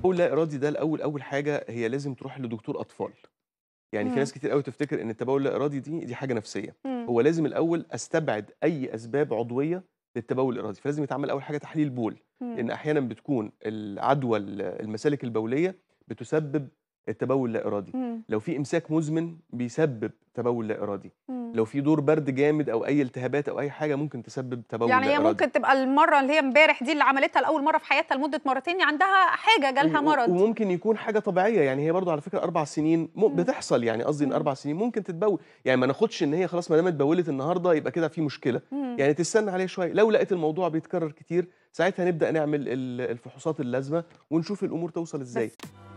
التبول اللا ارادي ده الاول اول حاجه هي لازم تروح لدكتور اطفال يعني في مم. ناس كتير قوي تفتكر ان التبول اللا ارادي دي دي حاجه نفسيه مم. هو لازم الاول استبعد اي اسباب عضويه للتبول الارادي فلازم يتعمل اول حاجه تحليل بول مم. لان احيانا بتكون العدوى ال- المسالك البوليه بتسبب التبول اللا ارادي مم. لو في امساك مزمن بيسبب تبول لا ارادي مم. لو في دور برد جامد او اي التهابات او اي حاجه ممكن تسبب تبول يعني لا هي ارادي ممكن تبقى المره اللي هي امبارح دي اللي عملتها لاول مره في حياتها لمده مرتين عندها حاجه جالها و- مرض وممكن يكون حاجه طبيعيه يعني هي برضو على فكره اربع سنين م... مم. بتحصل يعني قصدي ان مم. اربع سنين ممكن تتبول يعني ما ناخدش ان هي خلاص ما دام اتبولت النهارده يبقى كده في مشكله مم. يعني تستنى عليه شويه لو لقيت الموضوع بيتكرر كتير ساعتها نبدا نعمل ال- الفحوصات اللازمه ونشوف الامور توصل ازاي بس